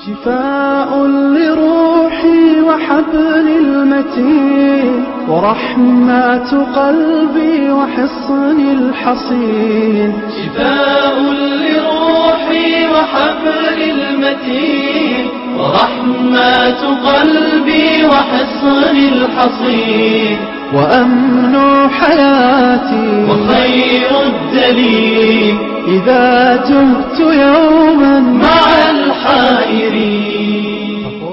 شفاء لروحي وحبل المتين ورحمة قلبي وحصن الحصين شفاء لروحي وحبل المتين ورحمة قلبي وحصن الحصين وأمن حياتي وخير الدليل إذا تهت يوما مع الحائرين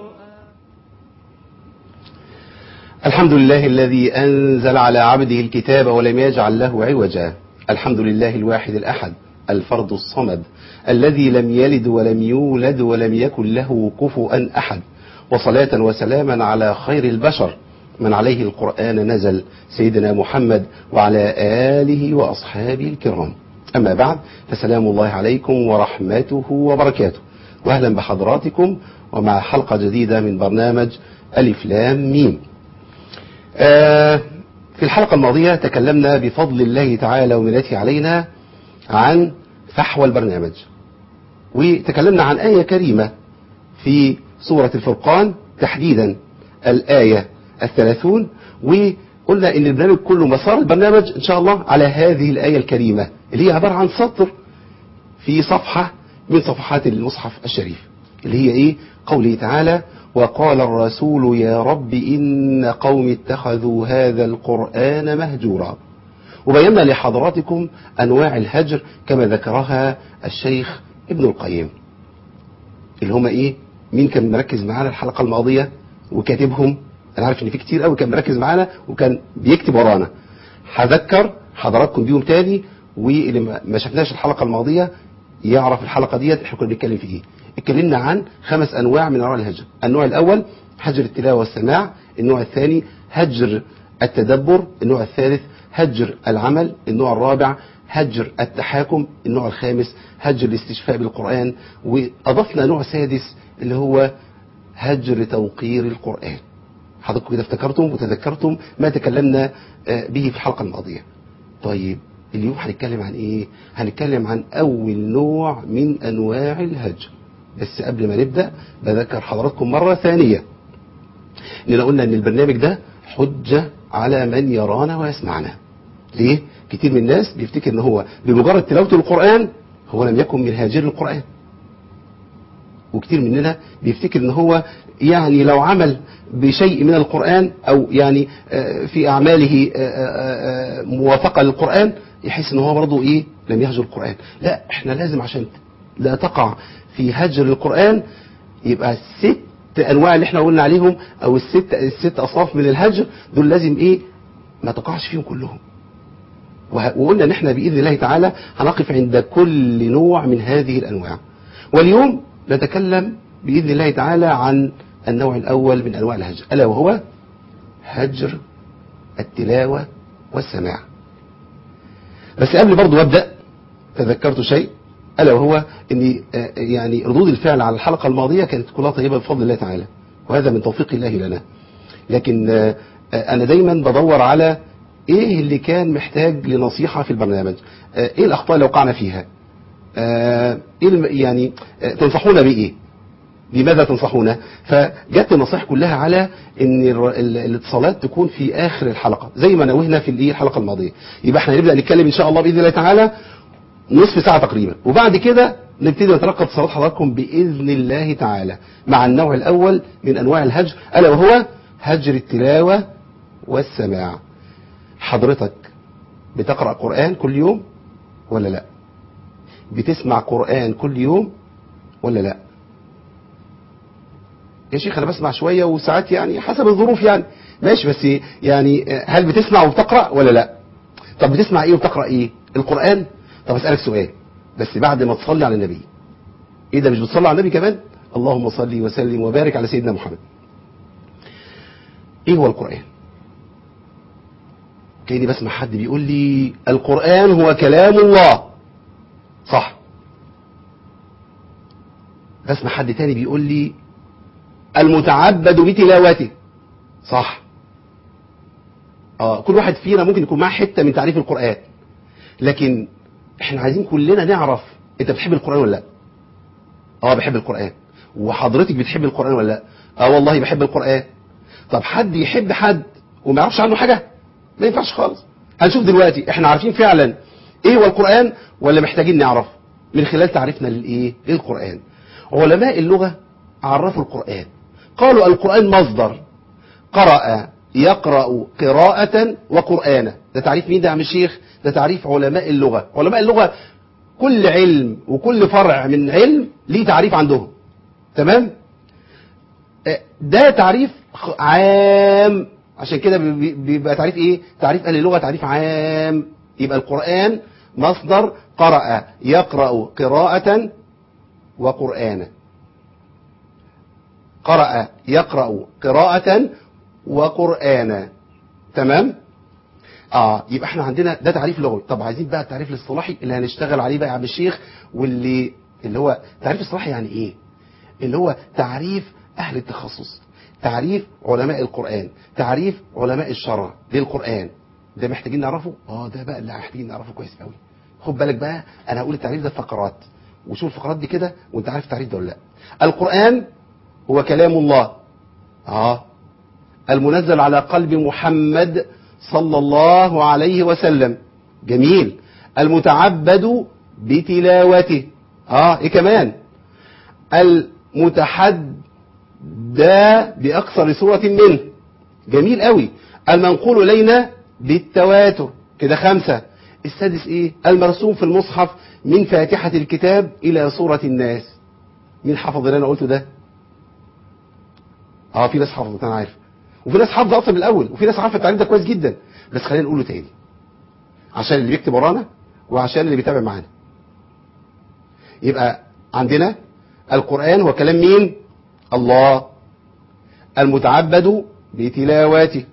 الحمد لله الذي أنزل على عبده الكتاب ولم يجعل له عوجا الحمد لله الواحد الأحد الفرد الصمد الذي لم يلد ولم يولد ولم يكن له كفؤا أحد وصلاة وسلاما على خير البشر من عليه القرآن نزل سيدنا محمد وعلى آله وأصحابه الكرام أما بعد فسلام الله عليكم ورحمته وبركاته وأهلا بحضراتكم ومع حلقة جديدة من برنامج ألف لام ميم آه في الحلقة الماضية تكلمنا بفضل الله تعالى ومنته علينا عن فحوى البرنامج وتكلمنا عن آية كريمة في سورة الفرقان تحديدا الآية الثلاثون وقلنا ان البرنامج كله مسار البرنامج ان شاء الله على هذه الآية الكريمة اللي هي عبارة عن سطر في صفحة من صفحات المصحف الشريف اللي هي ايه قوله تعالى وقال الرسول يا رب إن قوم اتخذوا هذا القرآن مهجورا وبينا لحضراتكم أنواع الهجر كما ذكرها الشيخ ابن القيم اللي هم ايه مين كان مركز معانا الحلقة الماضية وكاتبهم انا عارف ان في كتير قوي كان مركز معانا وكان بيكتب ورانا هذكر حضراتكم بيهم تاني واللي ما شفناش الحلقة الماضية يعرف الحلقة ديت احنا كنا بنتكلم في ايه اتكلمنا عن خمس انواع من انواع الهجر النوع الاول هجر التلاوة والسماع النوع الثاني هجر التدبر النوع الثالث هجر العمل النوع الرابع هجر التحاكم النوع الخامس هجر الاستشفاء بالقرآن وأضفنا نوع سادس اللي هو هجر توقير القرآن حضراتكم كده افتكرتم وتذكرتم ما تكلمنا به في الحلقة الماضية طيب اليوم هنتكلم عن ايه هنتكلم عن اول نوع من انواع الهجر بس قبل ما نبدأ بذكر حضراتكم مرة ثانية اننا قلنا ان البرنامج ده حجة على من يرانا ويسمعنا ليه كتير من الناس بيفتكر ان هو بمجرد تلاوة القرآن هو لم يكن من هاجر القرآن وكتير مننا بيفتكر ان هو يعني لو عمل بشيء من القرآن او يعني في اعماله موافقة للقرآن يحس ان هو برضه ايه لم يهجر القرآن لا احنا لازم عشان لا تقع في هجر القرآن يبقى الست انواع اللي احنا قلنا عليهم او الست الست اصناف من الهجر دول لازم ايه ما تقعش فيهم كلهم وقلنا ان احنا باذن الله تعالى هنقف عند كل نوع من هذه الانواع واليوم نتكلم باذن الله تعالى عن النوع الاول من انواع الهجر الا وهو هجر التلاوه والسماع بس قبل برضو ابدا تذكرت شيء الا وهو ان يعني ردود الفعل على الحلقه الماضيه كانت كلها طيبه بفضل الله تعالى وهذا من توفيق الله لنا لكن انا دايما بدور على ايه اللي كان محتاج لنصيحة في البرنامج ايه الاخطاء اللي وقعنا فيها ايه يعني تنصحونا بايه بماذا تنصحونا فجت النصائح كلها على ان الاتصالات تكون في اخر الحلقة زي ما نوهنا في الايه الحلقة الماضية يبقى احنا هنبدأ نتكلم ان شاء الله باذن الله تعالى نصف ساعة تقريبا وبعد كده نبتدي نتلقى اتصالات حضراتكم باذن الله تعالى مع النوع الاول من انواع الهجر الا وهو هجر التلاوة والسماع حضرتك بتقرأ قرآن كل يوم ولا لا بتسمع قرآن كل يوم ولا لا يا شيخ انا بسمع شوية وساعات يعني حسب الظروف يعني ماشي بس يعني هل بتسمع وبتقرأ ولا لا طب بتسمع ايه وبتقرأ ايه القرآن طب اسألك سؤال بس بعد ما تصلي على النبي ايه ده مش بتصلي على النبي كمان اللهم صل وسلم وبارك على سيدنا محمد ايه هو القرآن كأني بسمع حد بيقول لي القرآن هو كلام الله صح بسمع حد تاني بيقول لي المتعبد بتلاوته صح اه كل واحد فينا ممكن يكون معاه حتة من تعريف القرآن لكن احنا عايزين كلنا نعرف انت بتحب القرآن ولا لا اه بحب القرآن وحضرتك بتحب القرآن ولا لا اه والله بحب القرآن طب حد يحب حد وما يعرفش عنه حاجة ما ينفعش خالص هنشوف دلوقتي احنا عارفين فعلا ايه هو القرآن ولا محتاجين نعرف من خلال تعريفنا للايه للقرآن علماء اللغة عرفوا القرآن قالوا القرآن مصدر قرأ يقرأ قراءة وقرآنا ده تعريف مين ده يا عم الشيخ ده تعريف علماء اللغة علماء اللغة كل علم وكل فرع من علم ليه تعريف عندهم تمام آه، ده تعريف خ- عام عشان كده بي- بي- بيبقى تعريف ايه تعريف اهل اللغة تعريف عام يبقى القرآن مصدر قرأ يقرأ قراءة وقرآنا قرأ يقرأ قراءة وقرآنا تمام اه يبقى احنا عندنا ده تعريف لغوي طب عايزين بقى التعريف الاصطلاحي اللي هنشتغل عليه بقى يا عم الشيخ واللي اللي هو تعريف اصطلاحي يعني ايه اللي هو تعريف اهل التخصص تعريف علماء القرآن تعريف علماء الشرع للقرآن ده محتاجين نعرفه اه ده بقى اللي محتاجين نعرفه كويس قوي خد بالك بقى انا هقول التعريف ده في فقرات وشوف الفقرات دي كده وانت عارف التعريف ده ولا لا القرآن هو كلام الله اه المنزل على قلب محمد صلى الله عليه وسلم جميل المتعبد بتلاوته اه ايه كمان المتحدى بأكثر سورة منه جميل قوي المنقول إلينا بالتواتر كده خمسة السادس ايه المرسوم في المصحف من فاتحة الكتاب إلى سورة الناس مين حفظ اللي أنا قلته ده اه في ناس حفظت انا عارف وفي ناس حافظه اصلا من الاول وفي ناس عارفه التعريف ده كويس جدا بس خلينا نقوله تاني عشان اللي بيكتب ورانا وعشان اللي بيتابع معانا يبقى عندنا القرآن هو كلام مين الله المتعبد بتلاوته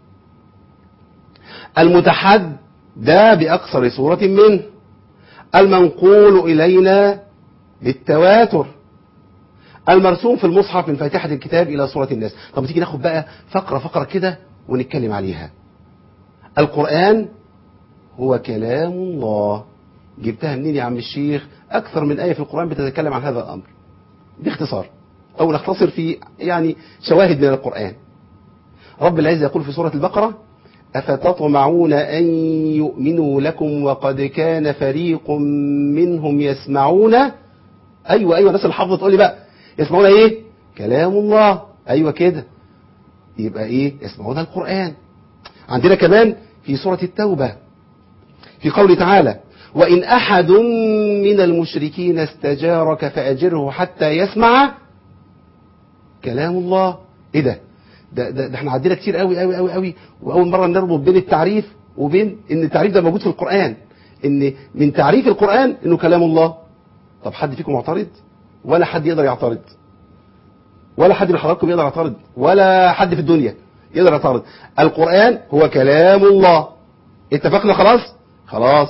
المتحدى بأكثر سورة منه المنقول إلينا بالتواتر المرسوم في المصحف من فاتحة الكتاب إلى سورة الناس طب تيجي ناخد بقى فقرة فقرة كده ونتكلم عليها القرآن هو كلام الله جبتها منين يا عم الشيخ أكثر من آية في القرآن بتتكلم عن هذا الأمر باختصار أو نختصر في يعني شواهد من القرآن رب العزة يقول في سورة البقرة أفتطمعون أن يؤمنوا لكم وقد كان فريق منهم يسمعون أيوة أيوة الناس اللي حافظة تقول لي بقى يسمعون إيه كلام الله أيوة كده يبقى إيه يسمعون القرآن عندنا كمان في سورة التوبة في قوله تعالى وإن أحد من المشركين استجارك فأجره حتى يسمع كلام الله إيه ده ده, ده, ده احنا عدينا كتير قوي قوي قوي قوي وأول مرة نربط بين التعريف وبين إن التعريف ده موجود في القرآن إن من تعريف القرآن إنه كلام الله طب حد فيكم معترض ولا حد يقدر يعترض ولا حد من حضراتكم يقدر يعترض ولا حد في الدنيا يقدر يعترض القرآن هو كلام الله اتفقنا خلاص خلاص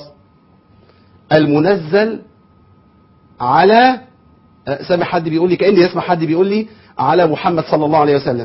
المنزل على أه، سامع حد بيقول لي كأني يسمع حد بيقول لي على محمد صلى الله عليه وسلم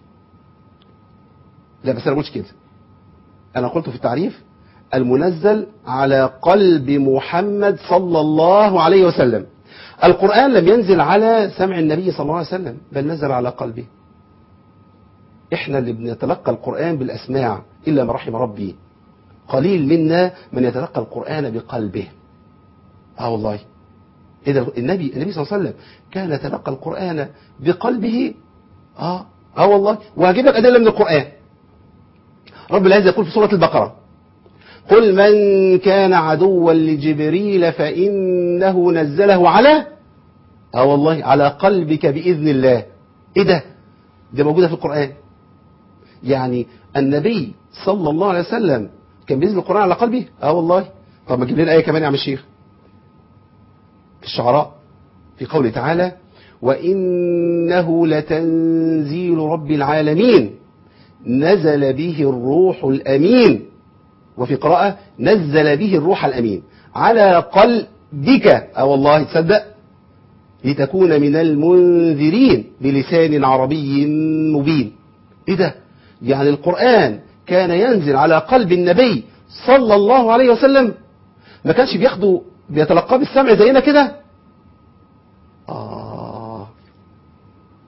لا بس انا ما قلتش كده انا قلت في التعريف المنزل على قلب محمد صلى الله عليه وسلم القرآن لم ينزل على سمع النبي صلى الله عليه وسلم بل نزل على قلبه احنا اللي بنتلقى القرآن بالأسماع إلا ما رحم ربي قليل منا من يتلقى القرآن بقلبه اه والله ايه ده النبي النبي صلى الله عليه وسلم كان يتلقى القرآن بقلبه اه اه والله وهجيب لك أدلة من القرآن رب العزة يقول في سورة البقرة قل من كان عدوا لجبريل فإنه نزله على اه والله على قلبك بإذن الله ايه ده ده موجودة في القرآن يعني النبي صلى الله عليه وسلم كان بينزل القرآن على قلبه اه والله طب ما تجيب لنا آية كمان يا عم الشيخ في الشعراء في قوله تعالى وإنه لتنزيل رب العالمين نزل به الروح الأمين وفي قراءة نزل به الروح الأمين على قلبك اه والله تصدق لتكون من المنذرين بلسان عربي مبين ايه ده يعني القرآن كان ينزل على قلب النبي صلى الله عليه وسلم ما كانش بياخده بيتلقاه بالسمع زينا كده آه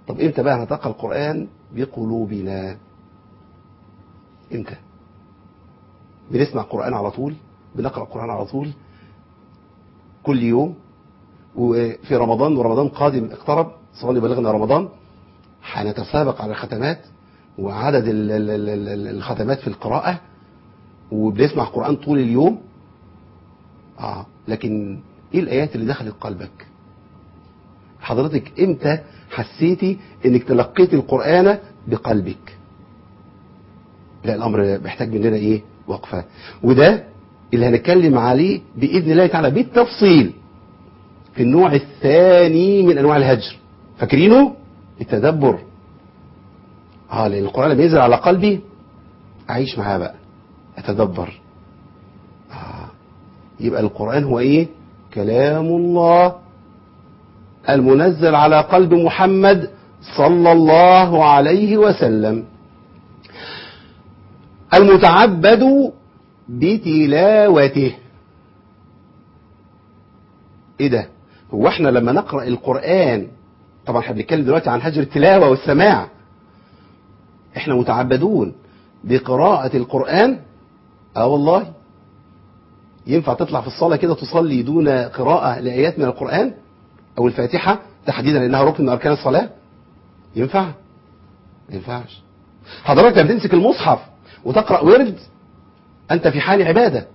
طب امتى بقى نتلقى القرآن بقلوبنا امتى بنسمع قرآن على طول بنقرأ قرآن على طول كل يوم وفي رمضان ورمضان قادم اقترب صلى بلغنا رمضان هنتسابق على الختمات وعدد ال- ال- ال- ال- الختمات في القراءة وبنسمع قرآن طول اليوم اه لكن ايه الآيات اللي دخلت قلبك حضرتك امتى حسيتي انك تلقيت القرآن بقلبك لا الامر محتاج مننا ايه وقفة وده اللي هنتكلم عليه بإذن الله تعالى بالتفصيل في النوع الثاني من انواع الهجر فاكرينه التدبر اه لان القرآن لما ينزل على قلبي اعيش معاه بقى اتدبر آه. يبقى القرآن هو ايه كلام الله المنزل على قلب محمد صلى الله عليه وسلم المتعبد بتلاوته ايه ده هو احنا لما نقرأ القرآن طبعا احنا بنتكلم دلوقتي عن هجر التلاوة والسماع احنا متعبدون بقراءة القرآن اه والله ينفع تطلع في الصلاة كده تصلي دون قراءة لآيات من القرآن او الفاتحة تحديدا لانها ركن من اركان الصلاة ينفع ما ينفعش حضرتك لما تمسك المصحف وتقرأ ورد انت في حال عبادة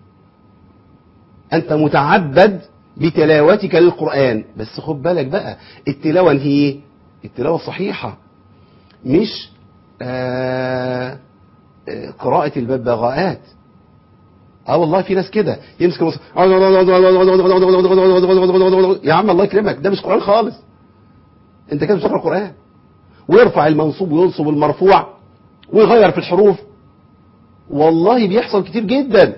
انت متعبد بتلاوتك للقرآن بس خد بالك بقى التلاوة هي ايه التلاوة الصحيحة مش آه آه، قراءة الببغاءات اه والله في ناس كده يمسك المصحف يا عم الله يكرمك ده مش قرآن خالص انت كده مش بتقرا قرآن ويرفع المنصوب وينصب المرفوع ويغير في الحروف والله بيحصل كتير جدا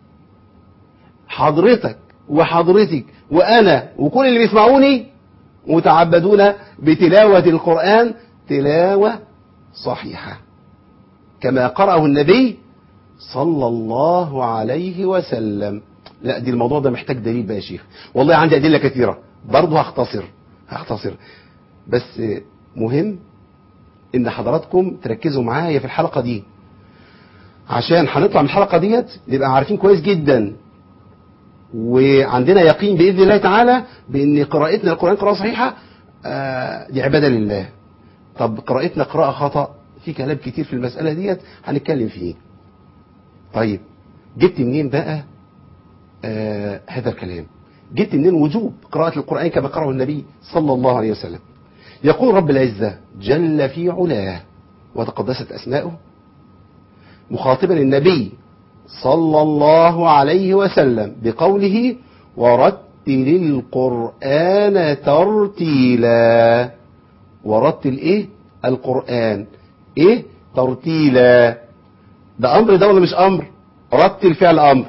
حضرتك وحضرتك وانا وكل اللي بيسمعوني متعبدون بتلاوة القرآن تلاوة صحيحة كما قرأه النبي صلى الله عليه وسلم لا دي الموضوع ده محتاج دليل بقى يا شيخ والله عندي أدلة كثيرة برضه هختصر هختصر بس مهم ان حضراتكم تركزوا معايا في الحلقة دي عشان هنطلع من الحلقة ديت نبقى عارفين كويس جدا وعندنا يقين بإذن الله تعالى بأن قراءتنا القرآن قراءة صحيحة آه، دي عبادة لله طب قراءتنا قراءة خطأ في كلام كتير في المسألة ديت هنتكلم فيه طيب جبت منين بقى آه هذا الكلام جبت منين وجوب قراءة القرآن كما قرأه النبي صلى الله عليه وسلم يقول رب العزة جل في علاه وتقدست أسماؤه مخاطبا النبي صلى الله عليه وسلم بقوله ورتل القرآن ترتيلا ورتل ايه القرآن ايه ترتيلا ده امر ده ولا مش امر رتل فعل امر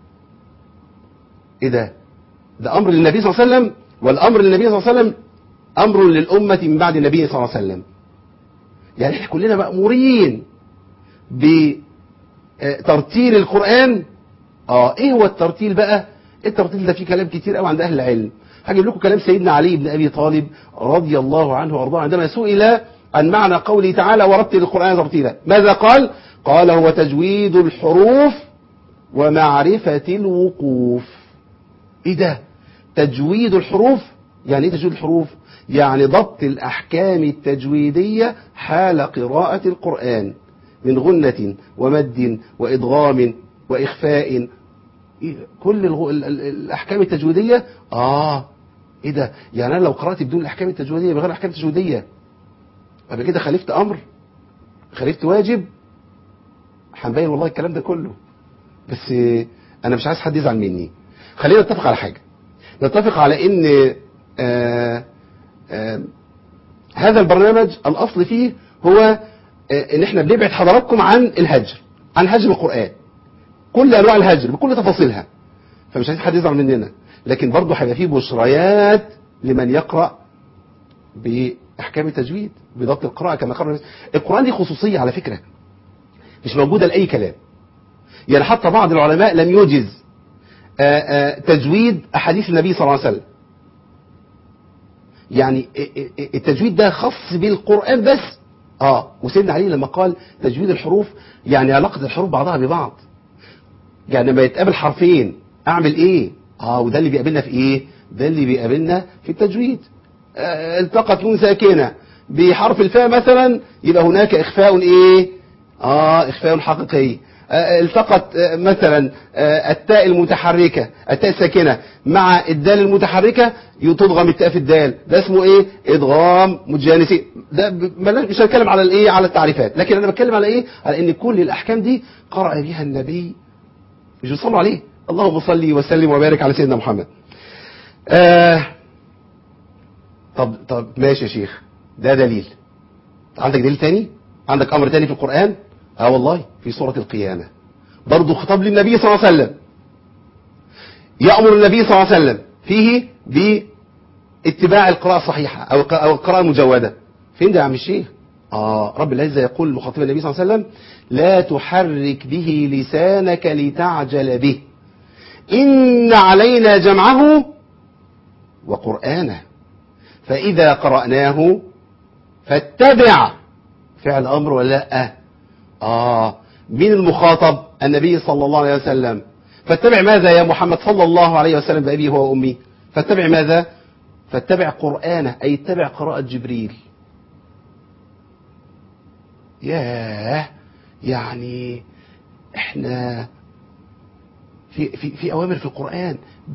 ايه ده ده امر للنبي صلى الله عليه وسلم والامر للنبي صلى الله عليه وسلم امر للامة من بعد النبي صلى الله عليه وسلم يعني احنا كلنا مأمورين بترتيل القرآن اه ايه هو الترتيل بقى الترتيل ده فيه كلام كتير قوي عند اهل العلم هجيب لكم كلام سيدنا علي بن ابي طالب رضي الله عنه وارضاه عندما سئل عن معنى قوله تعالى ورتل القرآن ترتيلا ماذا قال قال هو تجويد الحروف ومعرفة الوقوف ايه ده تجويد الحروف يعني ايه تجويد الحروف يعني ضبط الاحكام التجويدية حال قراءة القرآن من غنة ومد وادغام واخفاء إيه كل الغ... ال... ال... الاحكام التجويدية اه ايه ده يعني انا لو قرأت بدون الاحكام التجويدية بغير الاحكام التجويدية قبل كده خالفت امر خالفت واجب هنبين والله الكلام ده كله بس انا مش عايز حد يزعل مني خلينا نتفق على حاجة نتفق على ان آآ آآ هذا البرنامج الاصل فيه هو ان احنا بنبعد حضراتكم عن الهجر عن هجر القرآن كل انواع الهجر بكل تفاصيلها فمش عايز حد يزعل مننا لكن برضه هيبقى فيه بشريات لمن يقرأ بأحكام التجويد بضبط القراءة كما قرر القرآن دي خصوصية على فكرة مش موجودة لأي كلام يعني حتى بعض العلماء لم يجز آآ آآ تجويد أحاديث النبي صلى الله عليه وسلم يعني التجويد ده خاص بالقرآن بس اه وسيدنا علي لما قال تجويد الحروف يعني علاقة الحروف بعضها ببعض يعني لما يتقابل حرفين اعمل ايه اه وده اللي بيقابلنا في ايه ده اللي بيقابلنا في التجويد آه التقت نون ساكنة بحرف الفاء مثلا يبقى هناك اخفاء ايه اه اخفاء حقيقي آه التقت آه مثلا آه التاء المتحركة التاء الساكنة مع الدال المتحركة تضغم التاء في الدال ده اسمه ايه ادغام متجانسي ده مش هنتكلم على الايه على التعريفات لكن انا بتكلم على ايه على ان كل الاحكام دي قرأ بها النبي مش بيصلوا عليه اللهم صل وسلم وبارك على سيدنا محمد آه طب طب ماشي يا شيخ ده دليل عندك دليل تاني عندك امر تاني في القرآن اه والله في سورة القيامة برضه خطاب للنبي صلى الله عليه وسلم يأمر النبي صلى الله عليه وسلم فيه باتباع القراءة الصحيحة او او القراءة المجودة فين ده يا عم الشيخ اه رب العزة يقول مخاطب النبي صلى الله عليه وسلم لا تحرك به لسانك لتعجل به إن علينا جمعه وقرآنه فإذا قرأناه فاتبع فعل أمر ولا لا آه مين المخاطب النبي صلى الله عليه وسلم فاتبع ماذا يا محمد صلى الله عليه وسلم بأبي هو وأمي فاتبع ماذا فاتبع قرآنه أي اتبع قراءة جبريل ياه يعني احنا في في في اوامر في القران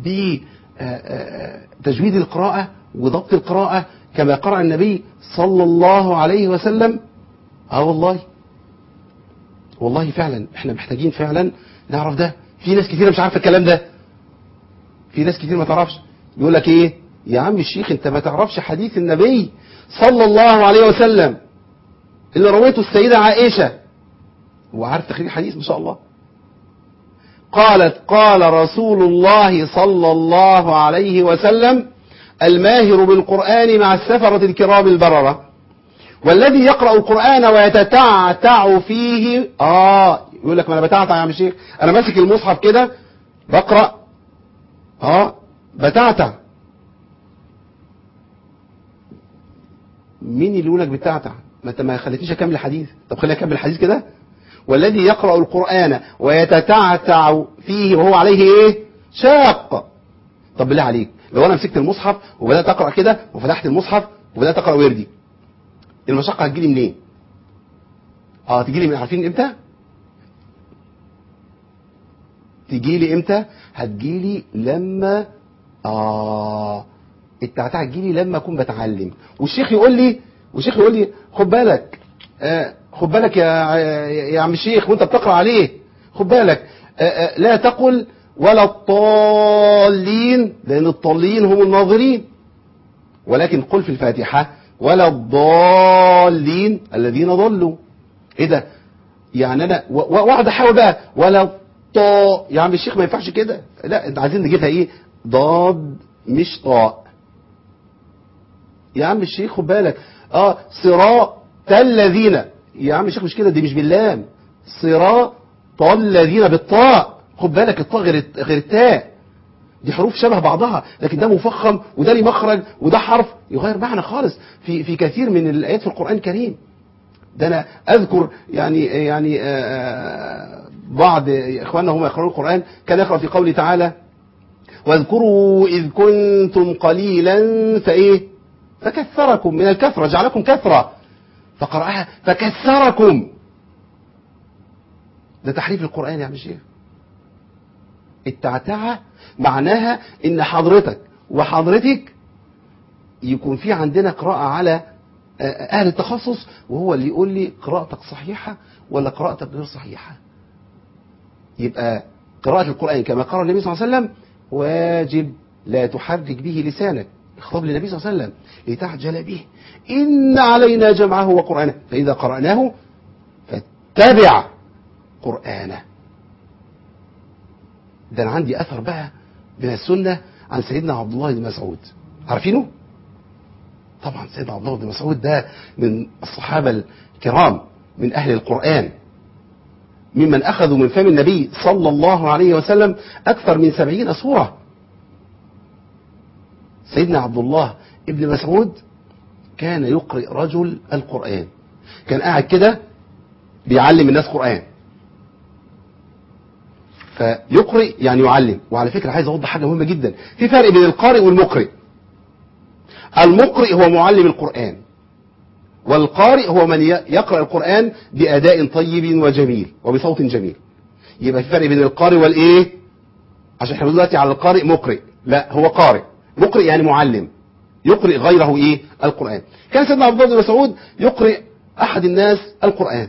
بتجويد القراءه وضبط القراءه كما قرأ النبي صلى الله عليه وسلم اه والله والله فعلا احنا محتاجين فعلا نعرف ده في ناس كتير مش عارفه الكلام ده في ناس كتير ما تعرفش يقول لك ايه يا عم الشيخ انت ما تعرفش حديث النبي صلى الله عليه وسلم اللي رويته السيدة عائشة وعارف تخريج الحديث ما شاء الله قالت قال رسول الله صلى الله عليه وسلم الماهر بالقرآن مع السفرة الكرام البررة والذي يقرأ القرآن ويتتعتع فيه آه يقول لك ما أنا بتعتع يا عم الشيخ أنا ماسك المصحف كده بقرأ آه بتعتع مين اللي يقول لك بتعتع ما انت ما خليتنيش اكمل الحديث طب خليني اكمل الحديث كده والذي يقرأ القرآن ويتتعتع فيه وهو عليه ايه شاق طب بالله عليك لو انا مسكت المصحف وبدات اقرا كده وفتحت المصحف وبدات اقرا وردي المشقه هتجيلي منين اه تجيلي من عارفين امتى تجيلي امتى هتجيلي لما اه التعتع هتجيلي لما اكون بتعلم والشيخ يقول لي والشيخ يقول لي خد بالك آه خد بالك يا يا عم الشيخ وانت بتقرا عليه خد بالك آه آه لا تقل ولا الضالين لان الضالين هم الناظرين ولكن قل في الفاتحه ولا الضالين الذين ضلوا ايه ده يعني انا واقعد احاول بقى ولا الطاء يا عم الشيخ ما ينفعش كده لا انت عايزين نجيبها ايه ضاد مش طاء يا عم الشيخ خد بالك اه صراط الذين يا عم الشيخ مش كده دي مش باللام صراط الذين بالطاء خد بالك الطاء غير غير التاء دي حروف شبه بعضها لكن ده مفخم وده ليه مخرج وده حرف يغير معنى خالص في في كثير من الايات في القران الكريم ده انا اذكر يعني يعني آآ بعض اخواننا هم يقرؤون القران كان يقرا في قوله تعالى واذكروا اذ كنتم قليلا فايه فكثركم من الكثره جعلكم كثره فقرأها فكثركم ده تحريف القرآن يا عم الشيخ التعتعة معناها ان حضرتك وحضرتك يكون في عندنا قراءة على اهل التخصص وهو اللي يقول لي قراءتك صحيحة ولا قراءتك غير صحيحة يبقى قراءة القرآن كما قرأ النبي صلى الله عليه وسلم واجب لا تحرك به لسانك خطاب للنبي صلى الله عليه وسلم لتعجل به إن علينا جمعه وقرآنه فإذا قرأناه فاتبع قرآنه ده أنا عندي أثر بقى من السنة عن سيدنا عبد الله بن مسعود عارفينه؟ طبعا سيدنا عبد الله بن مسعود ده من الصحابة الكرام من أهل القرآن ممن أخذوا من فم النبي صلى الله عليه وسلم أكثر من سبعين سورة سيدنا عبد الله ابن مسعود كان يقرئ رجل القرآن كان قاعد كده بيعلم الناس قرآن فيقرئ يعني يعلم وعلى فكرة عايز أوضح حاجة مهمة جدا في فرق بين القارئ والمقرئ المقرئ هو معلم القرآن والقارئ هو من ي- يقرأ القرآن بأداء طيب وجميل وبصوت جميل يبقى في فرق بين القارئ والإيه عشان احنا دلوقتي على القارئ مقرئ لا هو قارئ مقرئ يعني معلم يقرئ غيره ايه القرآن كان سيدنا عبد الله بن مسعود يقرئ احد الناس القرآن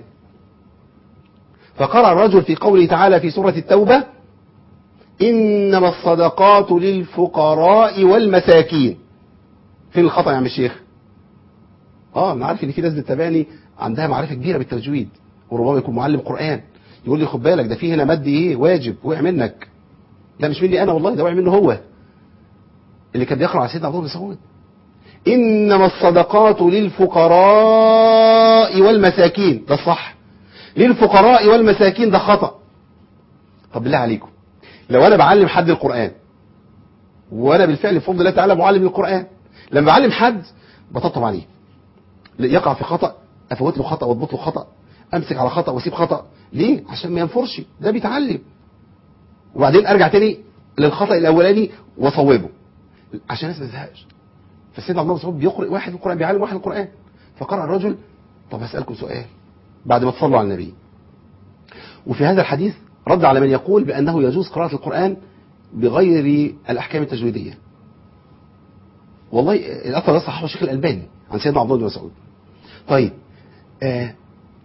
فقرأ الرجل في قوله تعالى في سورة التوبة إنما الصدقات للفقراء والمساكين فين الخطأ يا عم الشيخ اه انا عارف ان في ناس بتتابعني عندها معرفة كبيرة بالتجويد وربما يكون معلم قرآن يقول لي خد بالك ده في هنا مد ايه واجب وقع منك لا مش مني انا والله ده وقع منه هو اللي كان بيقرأ على سيدنا عبد الله بن مسعود انما الصدقات للفقراء والمساكين ده الصح للفقراء والمساكين ده خطأ طب بالله عليكم لو انا بعلم حد القرآن وانا بالفعل بفضل الله تعالى معلم للقرآن لما بعلم حد بطبطب عليه يقع في خطأ افوت له خطأ واضبط له خطأ امسك على خطأ واسيب خطأ ليه عشان ما ينفرش ده بيتعلم وبعدين ارجع تاني للخطأ الاولاني واصوبه عشان الناس ما تزهقش فسيدنا عبد الله بن مسعود بيقرأ واحد القرآن بيعلم واحد القرآن فقرأ الرجل طب هسألكم سؤال بعد ما تصلوا على النبي وفي هذا الحديث رد على من يقول بأنه يجوز قراءة القرآن بغير الأحكام التجويدية والله الأثر ده صححه الشيخ الألباني عن سيدنا عبد الله بن مسعود طيب آه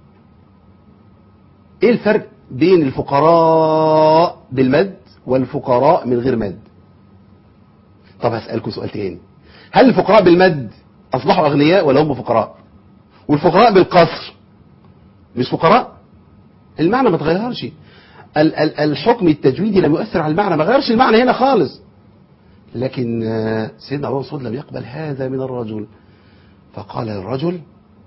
ايه الفرق بين الفقراء بالمد والفقراء من غير مد طب هسألكم سؤال تاني هل الفقراء بالمد أصبحوا أغنياء ولا هم فقراء والفقراء بالقصر مش فقراء المعنى ما تغيرش ال- ال- الحكم التجويدي لم يؤثر على المعنى ما غيرش المعنى هنا خالص لكن آه، سيدنا أبو مسعود لم يقبل هذا من الرجل فقال للرجل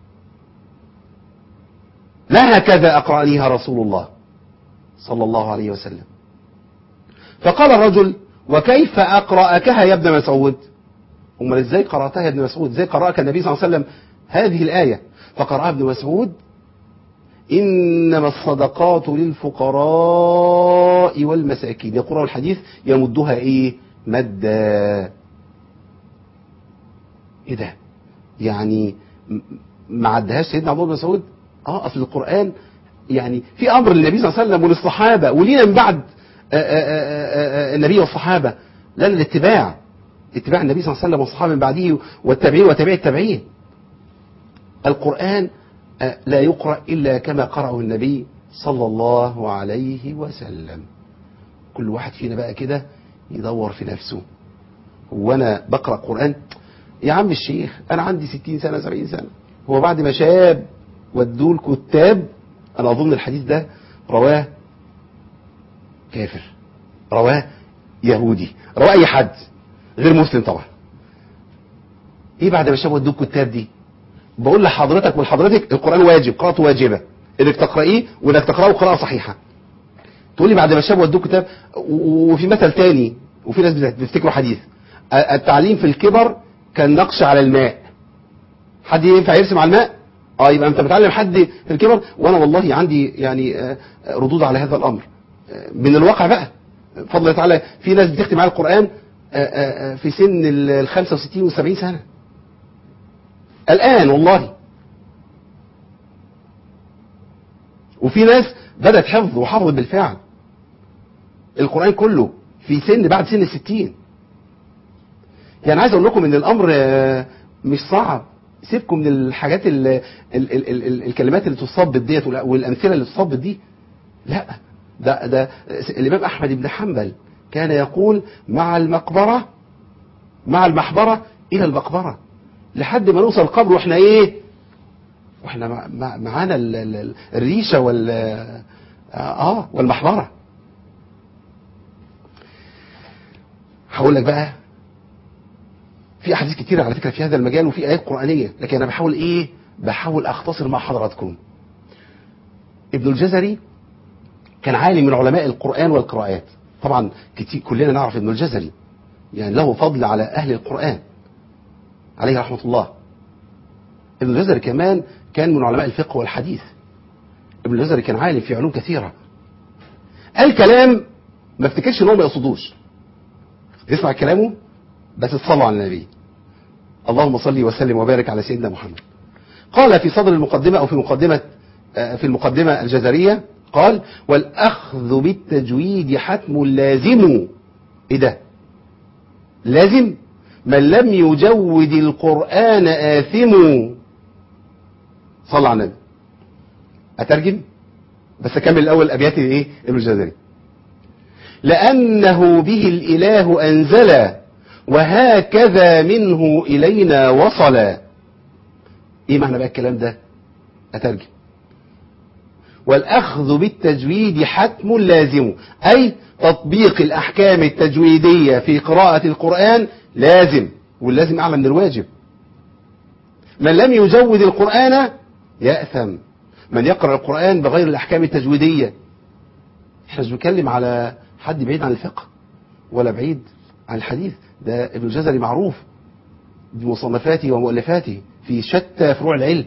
ما هكذا أقرأنيها رسول الله صلى الله عليه وسلم فقال الرجل وكيف أقرأكها يا ابن مسعود أمال إزاي قرأتها يا ابن مسعود إزاي قرأك النبي صلى الله عليه وسلم هذه الآية فقرأها ابن مسعود إنما الصدقات للفقراء والمساكين يقرأ الحديث يمدها إيه مدا إيه ده يعني م- ما عدهاش سيدنا عبد الله بن مسعود اه اصل القرآن يعني في امر للنبي صلى الله عليه وسلم وللصحابة ولينا من بعد آآ آآ آآ النبي والصحابة لا الاتباع اتباع النبي صلى الله عليه وسلم والصحابة من بعده والتابعين وتابعي التابعين القرآن آه، لا يقرأ إلا كما قرأه النبي صلى الله عليه وسلم كل واحد فينا بقى كده يدور في نفسه هو أنا بقرأ قرآن يا عم الشيخ أنا عندي ستين سنة سبعين سنة هو بعد ما شاب ودوا الكتاب أنا أظن الحديث ده رواه كافر رواه يهودي رواه أي حد غير مسلم طبعا ايه بعد ما شاب ودوا الكتاب دي بقول لحضرتك ولحضرتك القرآن واجب قراءته واجبة انك تقرأيه وانك تقرأه قراءة صحيحة تقول لي بعد ما الشاب ودوه كتاب و- وفي مثل تاني وفي ناس بت- بتفتكروا حديث ا- التعليم في الكبر كالنقش على الماء حد ينفع يرسم على الماء اه يبقى انت بتعلم حد في الكبر وانا والله عندي يعني آه، آه، ردود على هذا الامر آه، من الواقع بقى بفضل الله تعالى في ناس بتختم على القرآن آه، آه، آه، في سن ال 65 و 70 سنة الآن والله وفي ناس بدأت حفظ وحفظت بالفعل القرآن كله في سن بعد سن الستين يعني عايز اقول لكم ان الامر آه، مش صعب سيبكم من الحاجات ال ال ال ال ال الكلمات اللي تصاب ديت ولا- والامثله اللي تصاب دي لا ده ده الامام احمد بن حنبل كان يقول مع المقبره مع المحبره الى المقبره لحد ما نوصل القبر واحنا ايه واحنا مع- مع- معانا ال- ال- ال- الريشه وال اه والمحبره هقول لك بقى في احاديث كتير على فكره في هذا المجال وفي ايات قرانيه لكن انا بحاول ايه بحاول اختصر مع حضراتكم ابن الجزري كان عالم من علماء القران والقراءات طبعا كتير كلنا نعرف ابن الجزري يعني له فضل على اهل القران عليه رحمة الله ابن الجزري كمان كان من علماء الفقه والحديث ابن الجزري كان عالم في علوم كثيرة قال كلام ما افتكرش ان هو ما يقصدوش اسمع كلامه بس تصلوا على النبي اللهم صل وسلم وبارك على سيدنا محمد قال في صدر المقدمة أو في مقدمة آه، في المقدمة الجزرية قال والأخذ بالتجويد حتم لازم إيه ده لازم من لم يجود القرآن آثم صلى على النبي أترجم بس أكمل الأول أبيات إيه ابن الجزري لأنه به الإله أنزل وهكذا منه إلينا وصل إيه معنى بقى الكلام ده أترجم والأخذ بالتجويد حتم لازم أي تطبيق الأحكام التجويدية في قراءة القرآن لازم واللازم أعلى من الواجب من لم يجود القرآن يأثم من يقرأ القرآن بغير الأحكام التجويدية احنا مش بنتكلم على حد بعيد عن الفقه ولا بعيد عن الحديث ده ابن الجزري معروف بمصنفاته ومؤلفاته في شتى فروع العلم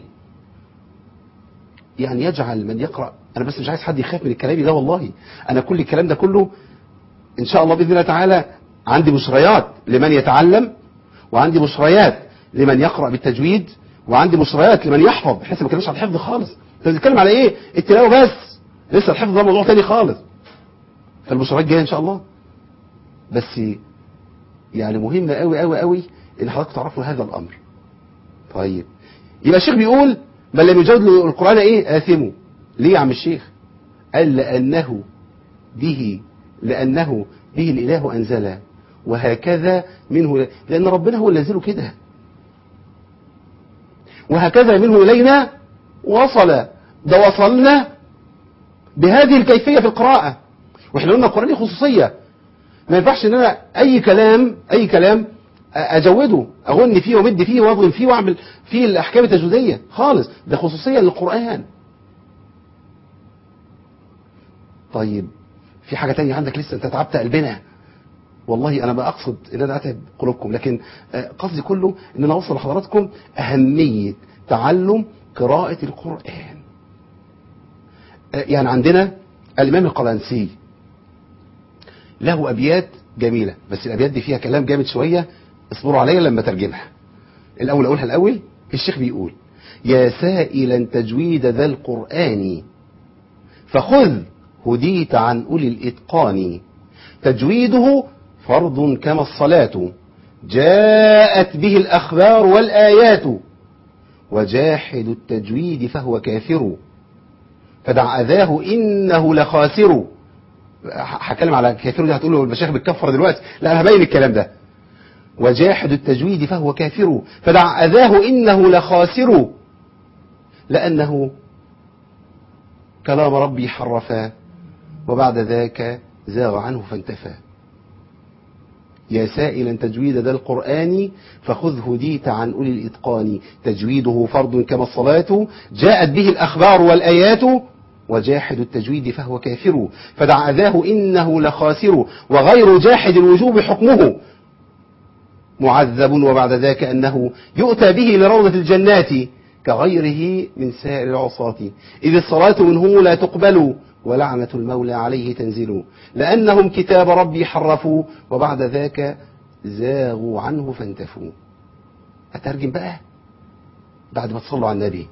يعني يجعل من يقرأ أنا بس مش عايز حد يخاف من الكلام ده والله أنا كل الكلام ده كله إن شاء الله بإذن الله تعالى عندي مشريات لمن يتعلم وعندي مشريات لمن يقرأ بالتجويد وعندي مشريات لمن يحفظ احنا لسه ما كناش على الحفظ خالص انت بتتكلم على ايه التلاوه بس لسه الحفظ ده موضوع تاني خالص فالمشريات جايه ان شاء الله بس يعني مهم قوي قوي قوي ان حضرتك تعرفوا هذا الامر طيب يبقى الشيخ بيقول من لم يجود له القران ايه اثمه ليه يا عم الشيخ قال لانه به لانه به الاله انزل وهكذا منه لان ربنا هو اللي نزله كده وهكذا منه الينا وصل ده وصلنا بهذه الكيفيه في القراءه واحنا قلنا القران ليه خصوصيه ما ينفعش ان انا اي كلام اي كلام اجوده اغني فيه وامد فيه واضغم فيه واعمل فيه الاحكام التجويديه خالص ده خصوصيه للقران طيب في حاجه تانية عندك لسه انت تعبت قلبنا والله انا ما اقصد ان انا اتعب قلوبكم لكن آه، قصدي كله ان انا اوصل لحضراتكم اهميه تعلم قراءه القران آه، يعني عندنا الامام القلنسي له ابيات جميله بس الابيات دي فيها كلام جامد شويه اصبروا عليا لما ترجمها الاول اقولها الاول الشيخ بيقول يا سائلا تجويد ذا القران فخذ هديت عن اولي الاتقان تجويده فرض كما الصلاه جاءت به الاخبار والايات وجاحد التجويد فهو كافر فدع اذاه انه لخاسر هتكلم على كافر دي هتقول له المشايخ بتكفر دلوقتي لا انا هبين الكلام ده وجاحد التجويد فهو كافر فدع اذاه انه لخاسر لانه كلام ربي حرفا وبعد ذاك زاغ عنه فانتفى يا سائلا تجويد ذا القرآن فخذ هديت عن أولي الإتقان تجويده فرض كما الصلاة جاءت به الأخبار والآيات وجاحد التجويد فهو كافر فدع أذاه إنه لخاسر وغير جاحد الوجوب حكمه معذب وبعد ذاك أنه يؤتى به لروضة الجنات كغيره من سائر العصاة إذ الصلاة منهم لا تقبل ولعنة المولى عليه تنزل لأنهم كتاب ربي حرفوا وبعد ذاك زاغوا عنه فانتفوا أترجم بقى بعد ما تصلوا على النبي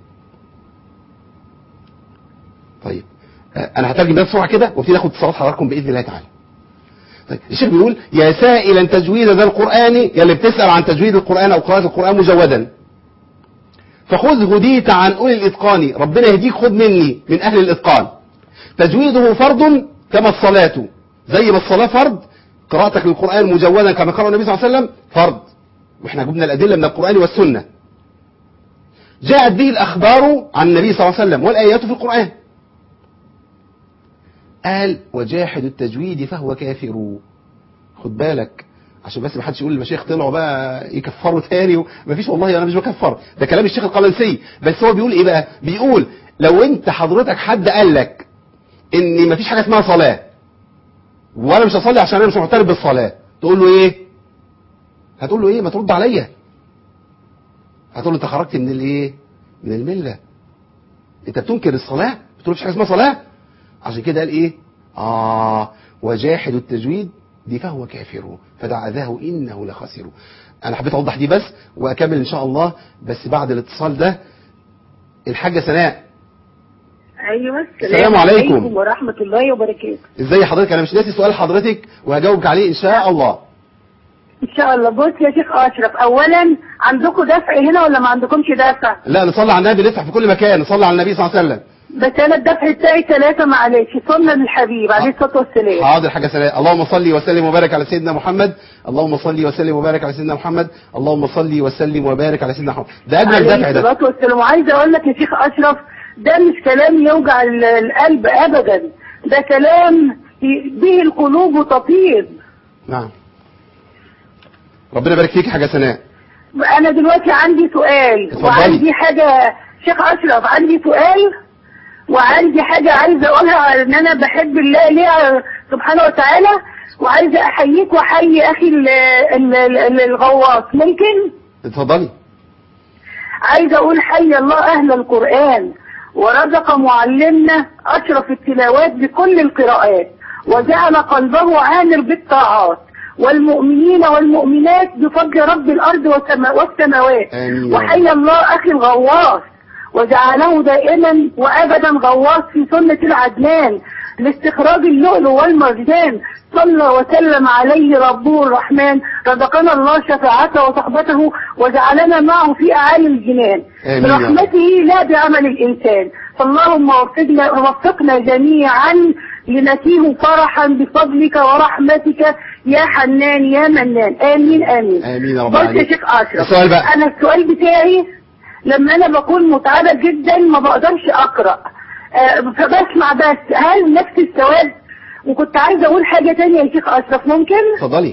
طيب آه، انا هترجم ده بسرعه كده وابتدي اخد اتصالات حضراتكم باذن الله تعالى طيب الشيخ بيقول يا سائلا تجويد ذا القران يا اللي بتسال عن تجويد القران او قراءه القران مجودا فخذ هديت عن اولي الاتقان ربنا يهديك خذ مني من اهل الاتقان تجويده فرض كما الصلاه زي ما الصلاه فرض قراءتك للقران مجودا كما قال النبي صلى الله عليه وسلم فرض واحنا جبنا الادله من القران والسنه جاءت به الاخبار عن النبي صلى الله عليه وسلم والايات في القران قال وجاحد التجويد فهو كافر خد بالك عشان بس ما حدش يقول المشايخ طلعوا بقى يكفروا تاني مفيش والله انا مش بكفر ده كلام الشيخ القلنسي بس هو بيقول ايه بقى بيقول لو انت حضرتك حد قال لك ان مفيش حاجه اسمها صلاه وانا مش هصلي عشان انا مش معترف بالصلاه تقول له ايه هتقول له ايه ما ترد عليا هتقول له انت خرجت من الايه من المله انت بتنكر الصلاه بتقول مفيش حاجه اسمها صلاه عشان كده قال ايه اه وجاحد التجويد دي فهو كافر فدع اذاه انه لخاسر انا حبيت اوضح دي بس واكمل ان شاء الله بس بعد الاتصال ده الحاجه سناء ايوه السلام عليكم. ورحمه الله وبركاته ازاي حضرتك انا مش ناسي سؤال حضرتك وهجاوبك عليه ان شاء الله ان شاء الله بص يا شيخ اشرف اولا عندكم دفع هنا ولا ما عندكمش دفع لا نصلي على النبي نفتح في كل مكان نصلي على النبي صلى الله عليه وسلم بس انا الدفع بتاعي ثلاثه معلش صلنا للحبيب عليه الصلاه والسلام حاضر حاجه سلام اللهم صل وسلم وبارك على سيدنا محمد اللهم صل وسلم وبارك على سيدنا محمد اللهم صل وسلم وبارك على سيدنا محمد ده اجمل عليه دفع ده الصلاه والسلام وعايزه اقول لك يا شيخ اشرف ده مش كلام يوجع ال- القلب ابدا ده كلام ي- به القلوب تطيب نعم ربنا يبارك فيك يا حاجه سناء انا دلوقتي عندي سؤال اتفضلي. وعندي حاجه شيخ اشرف عندي سؤال وعندي حاجه عايزه اقولها ان انا بحب الله ليه سبحانه وتعالى وعايزه احييك واحيي اخي ال- ال- ال- الغواص ممكن اتفضلي عايزه اقول حي الله اهل القران ورزق معلمنا اشرف التلاوات بكل القراءات وجعل قلبه عامر بالطاعات والمؤمنين والمؤمنات بفضل رب الارض والسما- والسماوات آمين. وحي الله اخي الغواص وجعله دائما وابدا غواص في سنه العدنان لاستخراج اللؤلؤ والمرجان صلى وسلم عليه ربه الرحمن رزقنا الله شفاعته وصحبته وجعلنا معه في اعالي الجنان آمين يا رب. برحمته لا بعمل الانسان فاللهم وفقنا وفقنا جميعا لنتيه فرحا بفضلك ورحمتك يا حنان يا منان امين امين آمين يا رب بص يا العالمين. شيخ اشرف السؤال بقى. انا السؤال بتاعي لما انا بكون متعبه جدا ما بقدرش اقرا آه، فبسمع بس هل نفس الثواب وكنت عايزه اقول حاجه تانية يا شيخ اشرف ممكن اتفضلي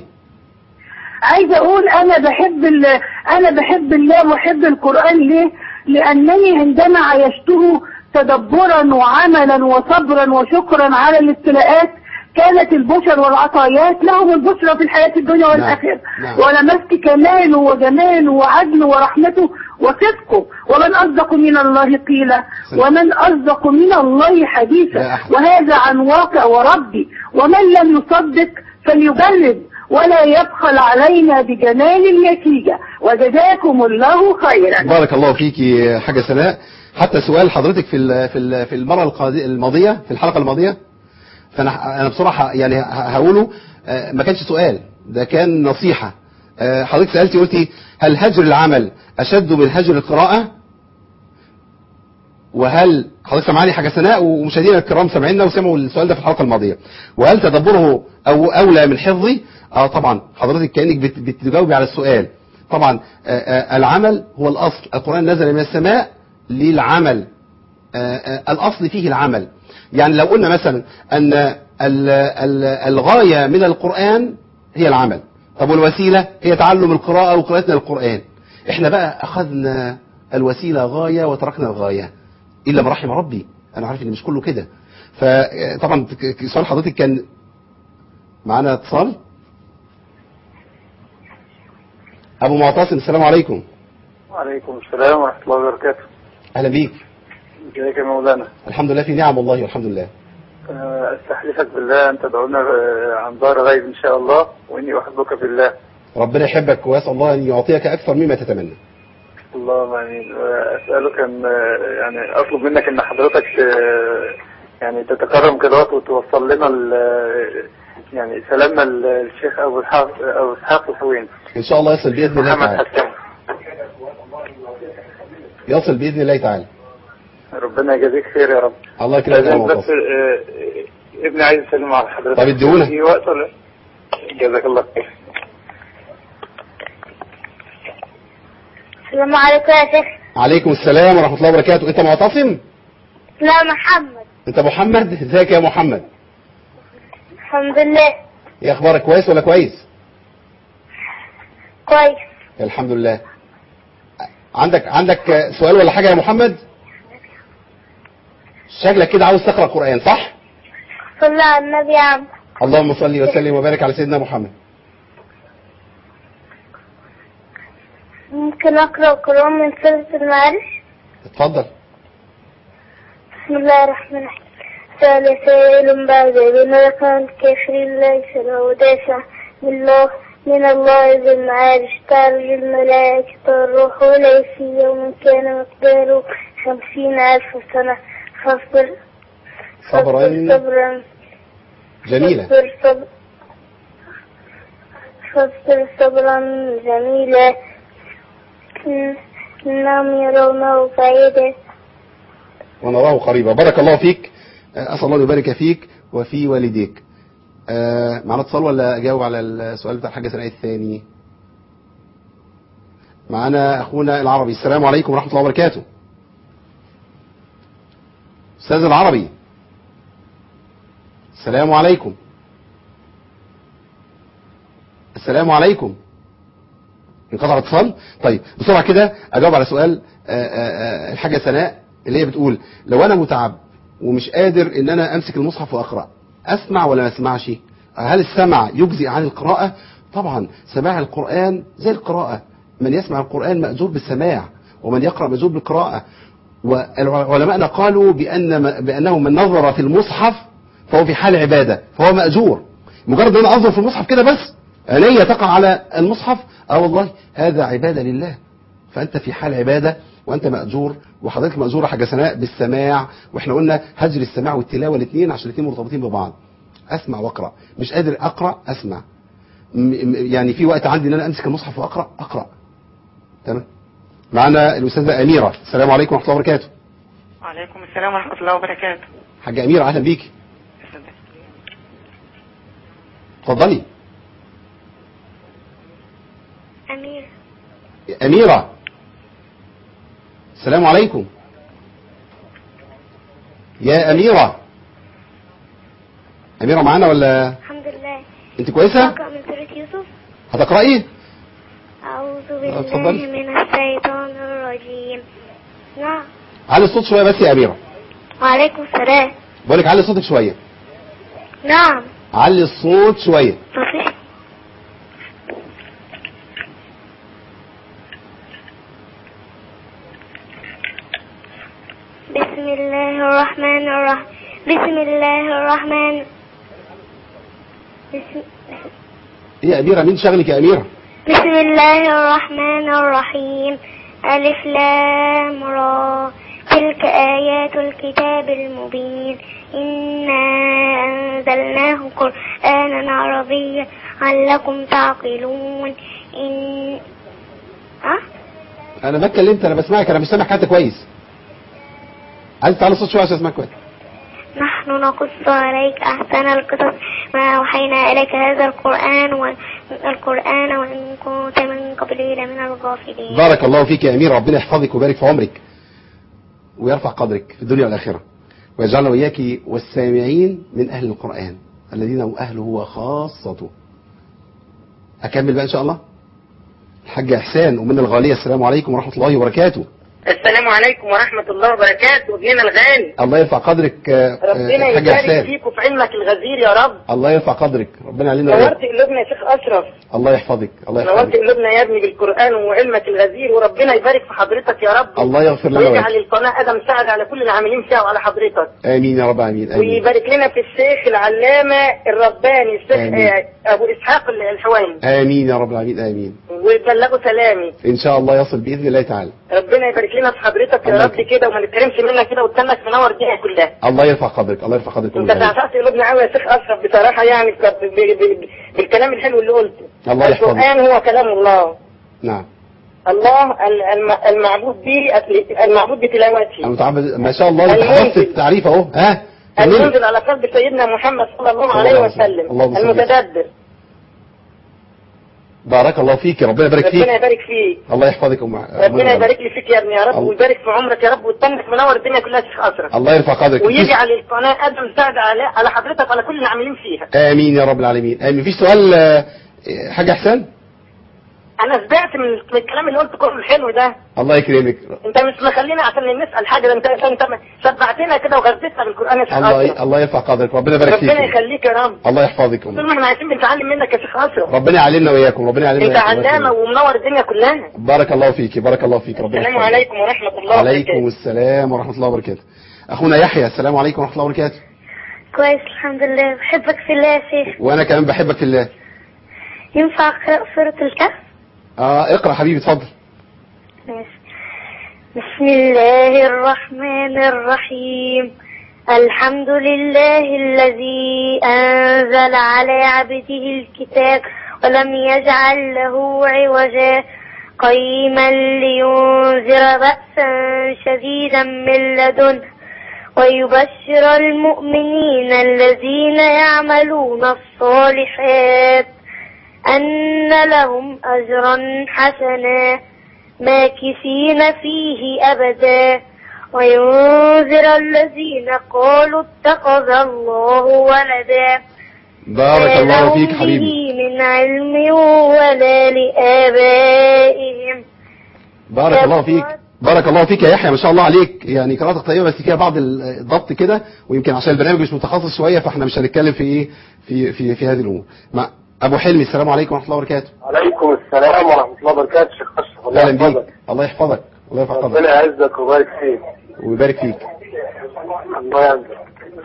عايزه اقول انا بحب ال- انا بحب الله واحب القران ليه لانني عندما عايشته تدبرا وعملا وصبرا وشكرا على الابتلاءات كانت البشر والعطايات لهم البشرى في الحياة الدنيا والآخرة نعم. ولمست كماله وجماله وعدله ورحمته وصدقه ومن أصدق من الله قيلا ومن أصدق من الله لا حديثا أحد. وهذا عن واقع وربي ومن لم يصدق فليبلد ولا يبخل علينا بجمال النتيجة وجزاكم الله خيرا بارك الله فيك يا حاجه سناء حتى سؤال حضرتك في ال- في ال- في المره القاضي- الماضيه في الحلقه الماضيه فانا انا بصراحه يعني ه- هقوله آه، ما كانش سؤال ده كان نصيحه آه، حضرتك سالتي قلتي هل هجر العمل اشد من هجر القراءه وهل حضرتك سمعاني حاجه سناء ومشاهدينا الكرام سامعيننا وسمعوا السؤال ده في الحلقه الماضيه وهل تدبره او اولى من حفظي اه طبعا حضرتك كانك بت- بتجاوبي على السؤال طبعا آه، آه، العمل هو الاصل القران نزل من السماء للعمل آه، آه، الاصل فيه العمل يعني لو قلنا مثلا ان ال- ال- الغايه من القران هي العمل طب والوسيله هي تعلم القراءه وقراءتنا للقران احنا بقى اخذنا الوسيله غايه وتركنا الغايه الا ما رحم ربي انا عارف ان مش كله كده فطبعا ك- ك- سؤال حضرتك كان معانا اتصال ابو معتصم السلام عليكم وعليكم السلام ورحمة الله وبركاته اهلا بيك ازيك يا مولانا الحمد لله في نعم والله والحمد لله آه، استحلفك بالله أن تدعونا آه، عن دار غيب إن شاء الله وإني أحبك بالله ربنا يحبك واسال الله ان يعطيك اكثر مما تتمنى اللهم آمين آه، أسألك أن آه، يعني أطلب منك أن حضرتك آه، يعني تتكرم كده وتوصل لنا ال- يعني سلام ال- الشيخ أبو الحاف أبو إسحاق الحوين ان شاء الله يصل باذن الله محمد تعالى حسان يصل باذن الله تعالى ربنا يجازيك خير يا رب الله يكرمك يا ابو بس معتصم آه، آه، ابني عايز يسلم على حضرتك طب اديهونا. في وقت ولا جزاك الله خير السلام عليكم يا شيخ عليكم السلام ورحمه الله وبركاته انت معتصم لا محمد انت محمد ازيك يا محمد الحمد لله ايه اخبارك كويس ولا كويس كويس الحمد لله عندك عندك سؤال ولا حاجه يا محمد شكلك كده عاوز تقرا قران صح صلى على النبي يا عم اللهم صل وسلم وبارك على سيدنا محمد ممكن أقرأ قرآن من سورة المعارف اتفضل بسم الله الرحمن الرحيم سأل سائل بعد بما كان الكافرين ليس له دافع من الله من الله ذي المعارج تعرج الملائكة والروح إليه في يوم كان مقداره خمسين ألف سنة فاصبر صبرا صبرا جميلا فاصبر صبر فاصبر صبرا جميلا إن- إنهم يرونه بعيدا ونراه قريبا بارك الله فيك آه، أسأل الله أن يبارك فيك وفي والديك آه، معنا اتصال ولا أجاوب على السؤال بتاع الحاجة سناء الثاني معنا أخونا العربي السلام عليكم ورحمة الله وبركاته أستاذ العربي السلام عليكم السلام عليكم انقطع الاتصال طيب بسرعه كده اجاوب على سؤال آه، آه، آه، الحاجه سناء اللي هي بتقول لو انا متعب ومش قادر ان انا امسك المصحف واقرا اسمع ولا ما اسمعش هل السمع يجزي عن القراءه طبعا سماع القران زي القراءه من يسمع القران ماجور بالسماع ومن يقرا ماجور بالقراءه وعلماءنا قالوا بان بانه من نظر في المصحف فهو في حال عباده فهو ماجور مجرد ان انا انظر في المصحف كده بس عينيا تقع على المصحف اه والله هذا عباده لله فانت في حال عباده وانت ماجور وحضرتك ماجوره حاجه سناء بالسماع واحنا قلنا هجر السماع والتلاوه الاثنين عشان الاثنين مرتبطين ببعض اسمع واقرا مش قادر اقرا اسمع م- م- يعني في وقت عندي ان انا امسك المصحف واقرا اقرا تمام معنا الاستاذه اميره السلام عليكم ورحمه الله وبركاته وعليكم السلام ورحمة الله وبركاته حاجه اميره اهلا بيكي اتفضلي أمير أميرة السلام عليكم يا أميرة أميرة معانا ولا الحمد لله أنت كويسة أقرأ من سورة يوسف هتقرأي أعوذ اتفضلي. بالله من الشيطان الرجيم نعم علي الصوت شوية بس يا أميرة وعليكم السلام بقولك علي صوتك شوية نعم علي الصوت شوية صحيح بسم الله الرحمن الرحيم بسم الله الرحمن بسم, إيه يا أميرة مين شغلك يا أميرة بسم الله الرحمن الرحيم ألف لام را تلك آيات الكتاب المبين إنا أنزلناه قرآنا عربيا علكم تعقلون إن أه؟ أنا ما اتكلمت أنا بسمعك أنا مش سامع حتى كويس عايز تعلي الصوت شوية عشان أسمعك كويس نحن نقص عليك أحسن القصص ما أوحينا إليك هذا القرآن والقرآن وإن كنت من قبله لمن الغافلين بارك الله فيك يا أميرة ربنا يحفظك ويبارك في عمرك ويرفع قدرك في الدنيا والآخرة ويجعلنا وإياك والسامعين من أهل القرآن الذين هم أهله وخاصته أكمل بقى إن شاء الله الحاج إحسان ومن الغالية السلام عليكم ورحمة الله وبركاته السلام عليكم ورحمة الله وبركاته ابننا الغالي الله يرفع قدرك آه، آه، ربنا الحاج يبارك إحسان فيك وفي علمك الغزير يا رب الله يرفع قدرك ربنا علينا نورت وإياك. قلوبنا يا شيخ أشرف الله يحفظك الله نورت يحفظك قلوبنا يا ابني بالقرآن وعلمك الغزير وربنا يبارك في حضرتك يا رب الله يغفر لنا ويجعل وإياك. القناة أدم سعد على كل العاملين فيها وعلى حضرتك آمين يا رب آمين آمين ويبارك لنا في الشيخ العلامة الرباني الشيخ آمين. آه، أبو إسحاق الحواني آمين يا رب العالمين آمين ويبلغوا سلامي إن شاء الله يصل بإذن الله تعالى ربنا يبارك لنا في حضرتك الله يا رب يكرمك. كده وما نتكلمش منك كده وتنك منور الدنيا كلها الله يرفع قدرك الله يرفع قدرك انت تعشقت قلوبنا قوي يا شيخ اشرف بصراحه يعني ب- ب- ب- بالكلام الحلو اللي قلته الله يحفظك. القران هو كلام الله نعم الله ال- الم- المعبود به المعبود بتلاوته المتعبد ما شاء الله انت المنزل. حفظت التعريف اهو ها كملي. المنزل على قلب سيدنا محمد صلى الله صلى عليه الله عليه وسلم. وسلم اللهم صل المتدبر بارك الله فيك ربنا يبارك ربنا فيك يبارك فيك الله يحفظك أم ربنا يبارك لي فيك يا ابني يا رب الله. ويبارك في عمرك يا رب وتنك منور الدنيا كلها يا شيخ اشرف الله يرفع قدرك ويجعل القناه ادم سعد على على حضرتك وعلى كل العاملين فيها امين يا رب العالمين امين مفيش سؤال آه، حاجه احسان انا سمعت من من الكلام اللي قلته كله الحلو ده الله يكرمك انت مش مخلينا عشان نسال حاجه ده انت انت انت شبعتنا كده وغذيتنا بالقران يا شيخ الله اشرف الله يرفع قدرك ربنا يبارك ربنا فيك يخليك يا رب الله يحفظك طول ما احنا عايزين بنتعلم منك يا شيخ اشرف ربنا يعلمنا وإياكم ربنا يعلمنا انت وإياكم. الله علامه يكرمك. ومنور الدنيا كلها بارك الله فيك بارك الله فيك ربنا السلام يحفظك. عليكم ورحمه الله عليكم وبركاته السلام ورحمة الله وبركاته أخونا يحيى السلام عليكم ورحمة الله وبركاته كويس الحمد لله بحبك في الله يا شيخ وأنا كمان بحبك في الله ينفع أقرأ سورة الكهف آه اقرأ حبيبي اتفضل ماشي. بسم الله الرحمن الرحيم الحمد لله الذي أنزل على عبده الكتاب ولم يجعل له عوجا قيما لينذر بأسا شديدا من لدنه ويبشر المؤمنين الذين يعملون الصالحات أن لهم أجرا حسنا ماكثين فيه أبدا وينذر الذين قالوا اتخذ الله ولدا بارك ما الله لهم فيك حبيبي به من علم ولا لآبائهم بارك الله فيك بارك الله فيك يا يحيى ما شاء الله عليك يعني قراءتك طيبه بس فيها بعض الضبط كده ويمكن عشان البرنامج مش متخصص شويه فاحنا مش هنتكلم في ايه في في في هذه الامور مع ابو حلمي السلام عليكم ورحمه الله وبركاته عليكم السلام ورحمة الله وبركاته شيخ أشرف الله اهلا بيك يحفظك الله يحفظك الله يرفع قدرك ربنا يعزك ويبارك فيك ويبارك فيك الله يعزك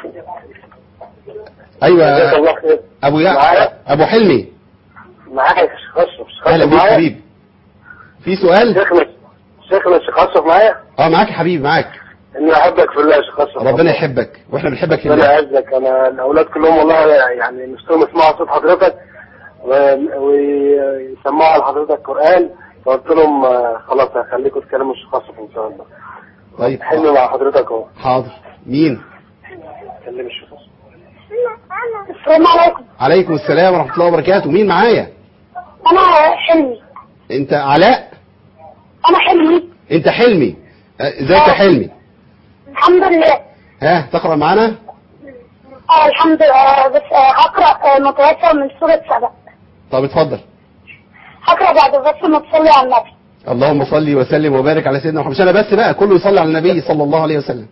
ايوه جزاك الله خير ابو يا معايا؟ ابو حلمي معاك يا شيخ أشرف شيخ اهلا أشرف بيك معايا حبيبي في سؤال شيخنا شيخنا الشيخ أشرف معايا اه معاك يا حبيبي معاك إني أحبك في الله يا شيخ أشرف ربنا يحبك واحنا بنحبك في ربنا الله يعزك أنا الأولاد كلهم والله يعني نفسهم يسمعوا صوت حضرتك و- ويسمعوا لحضرتك قرآن فقلت لهم آه، خلاص هخليكم تكلموا الشيخ أشرف إن شاء الله طيب حلمي مع حضرتك أهو حاضر مين كلم الشيخ أشرف السلام عليكم عليكم السلام ورحمه الله وبركاته مين معايا أنا حلمي انت علاء أنا حلمي انت حلمي آه، ازيك يا حلمي الحمد لله ها تقرا معانا آه الحمد لله بس آه هقرأ آه متوسط من سورة سبع طب اتفضل هقرأ بعد بس ما تصلي على النبي اللهم صل وسلم وبارك على سيدنا محمد مش انا بس بقى كله يصلي على النبي صلى الله عليه وسلم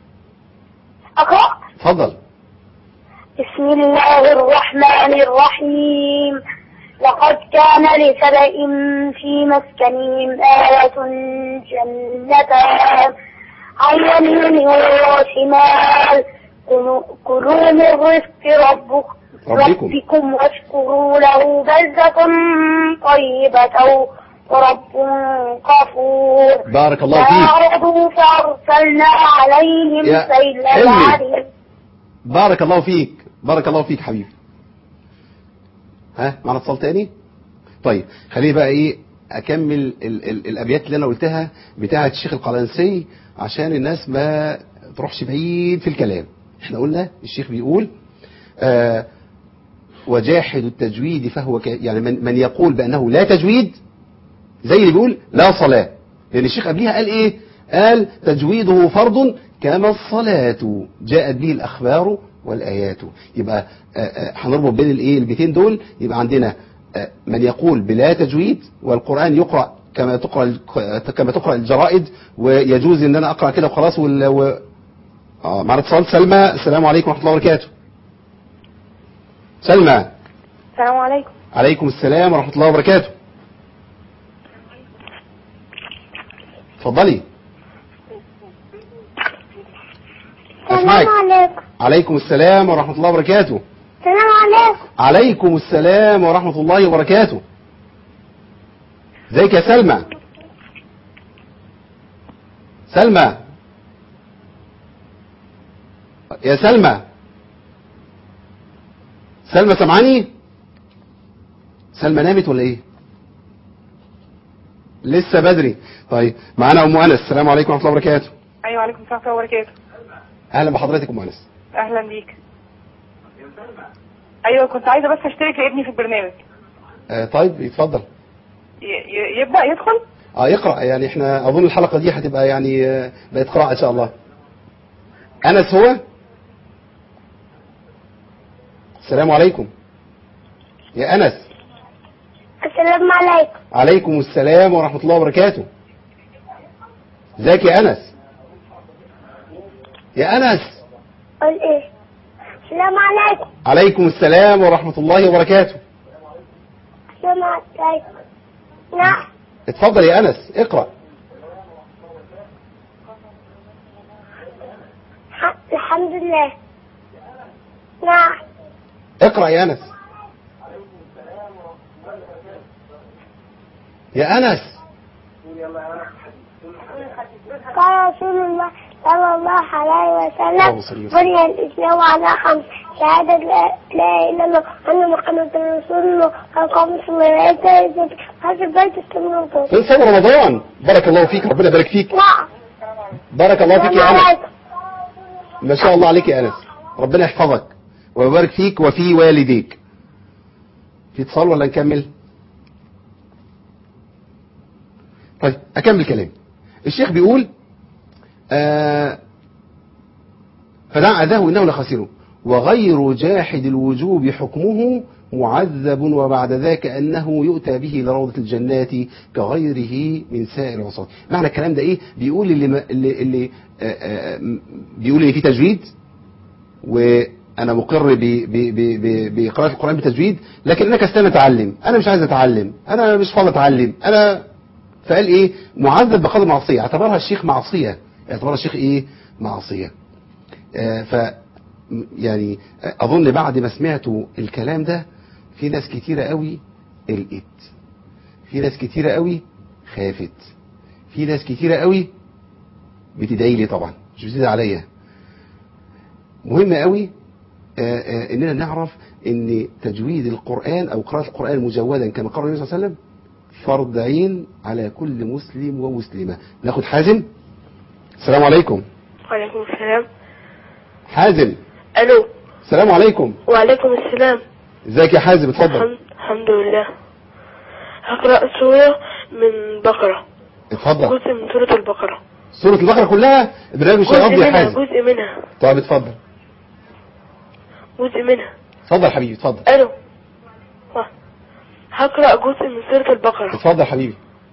أقرأ اتفضل بسم الله الرحمن الرحيم لقد كان لسبأ في مسكنهم آية جنتان عن يمين وشمال كلوا- كلوا من رزق ربك ربكم. ربكم واشكروا له بلدة طيبة ورب غفور بارك الله فيك فأعرضوا فأرسلنا عليهم يا سيل حلمي. العرم بارك الله فيك بارك الله فيك حبيبي ها معنا اتصال تاني طيب خليني بقى ايه اكمل ال ال الابيات اللي انا قلتها بتاعه الشيخ القلنسي عشان الناس ما تروحش بعيد في الكلام احنا قلنا الشيخ بيقول آه وجاحد التجويد فهو ك يعني من, من يقول بانه لا تجويد زي اللي بيقول لا صلاة لأن الشيخ قبليها قال إيه قال تجويده فرض كما الصلاة جاءت به الأخبار والآيات يبقى آه، آه، هنربط بين الإيه البيتين دول يبقى عندنا آه، من يقول بلا تجويد والقرآن يقرأ كما تقرأ ال- كما تقرأ الجرائد ويجوز إن أنا أقرأ كده وخلاص وال و... آه معنا اتصال سلمى السلام عليكم ورحمة الله وبركاته سلمى السلام عليكم عليكم السلام ورحمة الله وبركاته اتفضلي أسمعك عليكم عليكم السلام ورحمة الله وبركاته السلام عليكم عليكم السلام ورحمة الله وبركاته ازيك يا سلمى سلمى يا سلمى سلمى سمعاني سلمى نامت ولا ايه لسه بدري طيب معانا ام انس السلام عليكم ورحمه الله وبركاته ايوه عليكم السلام ورحمه الله وبركاته اهلا بحضرتك ام انس اهلا بيك ايوه كنت عايزه بس اشترك لابني في البرنامج آه طيب اتفضل ي- ي- يبدا يدخل اه يقرا يعني احنا اظن الحلقه دي هتبقى يعني آه، بقت قراءه ان شاء الله انس هو السلام عليكم يا انس السلام عليكم عليكم السلام ورحمة الله وبركاته ازيك يا أنس يا أنس قول ايه السلام عليكم عليكم السلام ورحمة الله وبركاته السلام عليكم نعم اتفضل يا أنس اقرأ ح- الحمد لله نعم اقرأ يا أنس يا أنس قال رسول الله صلى الله عليه اللهم صل وسلم وسلم. بني الإسلام على خمس شهادة لا لا إله إلا الله أن محمد رسول الله وإقام الصلاة وإيتاء الزكاة وحج البيت السنة فين صوم رمضان بارك الله فيك ربنا يبارك فيك نعم بارك الله فيك يا السلام أنس عليكم ما شاء الله عليك يا أنس ربنا يحفظك ويبارك فيك وفي والديك في اتصال ولا نكمل طيب أكمل كلامي الشيخ بيقول آه فدع أذاه إنه لخسره وغير جاحد الوجوب حكمه معذب وبعد ذاك أنه يؤتى به لروضة الجنات كغيره من سائر العصاة معنى الكلام ده إيه بيقول اللي, ما اللي, اللي آه آه م- بيقول إن في تجويد وأنا مقر ب- ب- ب- ب- بقراءة القرآن بتجويد لكن أنا كسلان أتعلم أنا مش عايز أتعلم أنا مش فاضي أتعلم أنا فقال إيه معذب بقدر معصية اعتبرها الشيخ معصية اعتبرها الشيخ إيه معصية آه، ف م- يعني آه، اظن بعد ما سمعتوا الكلام ده في ناس كتيرة قوي قلقت في ناس كتيرة قوي خافت في ناس كتيرة قوي بتدعي لي طبعا مش بتدعي عليا مهم قوي آه، آه، اننا نعرف ان تجويد القرآن او قراءة القرآن مجودا كما قال النبي صلى الله عليه وسلم فرض عين على كل مسلم ومسلمة ناخد حازم السلام عليكم وعليكم السلام حازم الو السلام عليكم وعليكم السلام ازيك يا حازم اتفضل الحمد, الحمد لله هقرأ سورة من بقرة اتفضل جزء من سورة البقرة سورة البقرة كلها برنامج جزء شراب يا منها حازم جزء منها طيب اتفضل جزء منها اتفضل حبيبي اتفضل الو ها. هقرأ جزء من سورة البقرة اتفضل حبيبي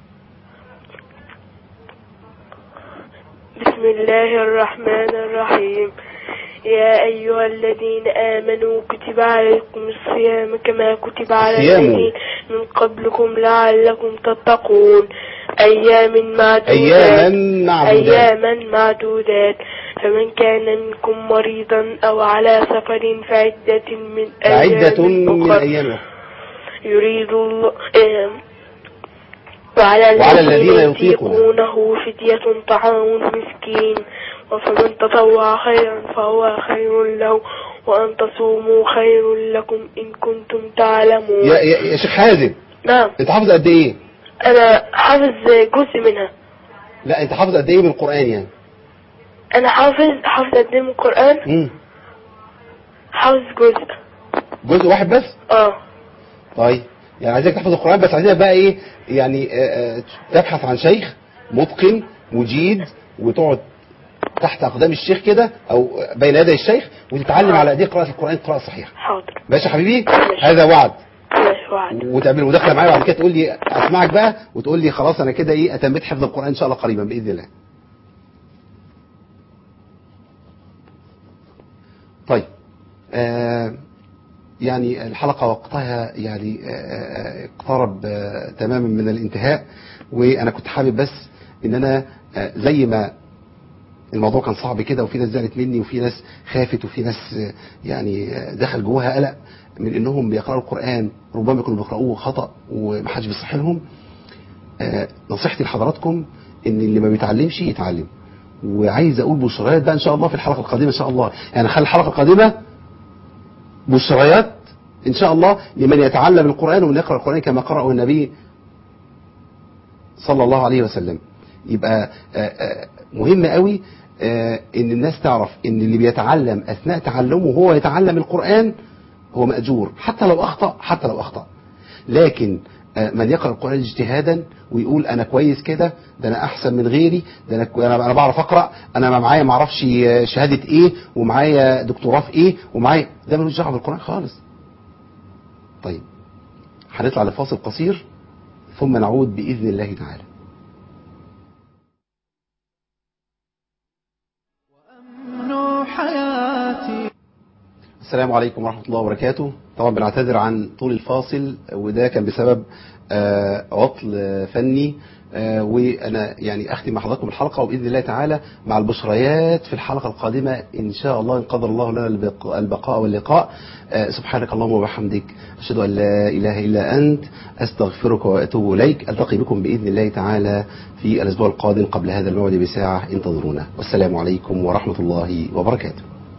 بسم الله الرحمن الرحيم يا أيها الذين آمنوا كتب عليكم الصيام كما كتب على الصيام. الذين من قبلكم لعلكم تتقون أيام معدودات اياما معدودات أياما معدودات فمن كان منكم مريضا أو على سفر فعدة من عدة أيام من أخر ايام أخرى. يريد الله آم، وعلى وعلى الذين الذين يطيقونه. يطيقونه فدية طعام مسكين وفمن تطوع خيرا فهو خير له وأن تصوموا خير لكم إن كنتم تعلمون يا, يا, يا شيخ حازم نعم انت حافظ قد ايه أنا حافظ جزء منها لا انت حافظ قد ايه من القرآن يعني أنا حافظ حافظ قد إيه من القرآن مم. حافظ جزء جزء واحد بس اه طيب يعني عايزك تحفظ القرآن بس عايزين بقى ايه يعني آه، آه، تبحث عن شيخ متقن مجيد وتقعد تحت اقدام الشيخ كده او بين يدي الشيخ وتتعلم على ايديه قراءة القرآن قراءة صحيحة حاضر ماشي يا حبيبي هذا وعد ماشي وعد وتعمل مداخله معايا بعد كده تقول لي اسمعك بقى وتقول لي خلاص انا كده ايه اتميت حفظ القران ان شاء الله قريبا باذن الله. طيب آه يعني الحلقه وقتها يعني آه، آه، اقترب آه تماما من الانتهاء وانا كنت حابب بس ان انا آه زي ما الموضوع كان صعب كده وفي ناس زعلت مني وفي ناس خافت وفي ناس آه، يعني آه، دخل جواها قلق من انهم بيقرأوا القرآن ربما يكونوا بيقرأوه خطأ ومحدش بيصح لهم آه، نصيحتي لحضراتكم ان اللي ما بيتعلمش يتعلم وعايز اقول بشريات بقى ان شاء الله في الحلقة القادمة ان شاء الله يعني خلي الحلقة القادمة بشريات ان شاء الله لمن يتعلم القرآن ومن يقرأ القرآن كما قرأه النبي صلى الله عليه وسلم يبقى آه، آه، مهم قوي آه، ان الناس تعرف ان اللي بيتعلم اثناء تعلمه وهو يتعلم القرآن هو مأجور حتى لو اخطأ حتى لو اخطأ لكن آه، من يقرأ القرآن اجتهادا ويقول انا كويس كده ده انا احسن من غيري ده انا انا أنا بعرف اقرا انا ما معايا ما اعرفش آه، شهاده ايه ومعايا دكتوراه في ايه ومعايا ده ملوش دعوه بالقرآن خالص طيب هنطلع لفاصل قصير ثم نعود بإذن الله تعالى أمن حياتي السلام عليكم ورحمة الله وبركاته طبعا بنعتذر عن طول الفاصل وده كان بسبب آه، عطل آه، فني آه، وانا يعني اختم مع حضراتكم الحلقه وباذن الله تعالى مع البشريات في الحلقه القادمه ان شاء الله ان قدر الله لنا البق- البقاء واللقاء آه، سبحانك اللهم وبحمدك اشهد ان لا اله الا انت استغفرك واتوب اليك التقي بكم باذن الله تعالى في الاسبوع القادم قبل هذا الموعد بساعه انتظرونا والسلام عليكم ورحمه الله وبركاته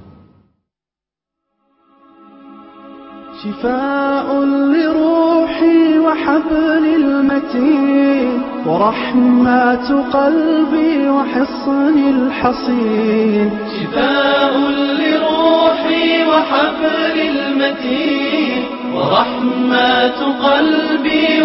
شفاء لروحي وحبل المتين ورحمة قلبي وحصن الحصين شفاء لروحي وحبل المتين ورحمة قلبي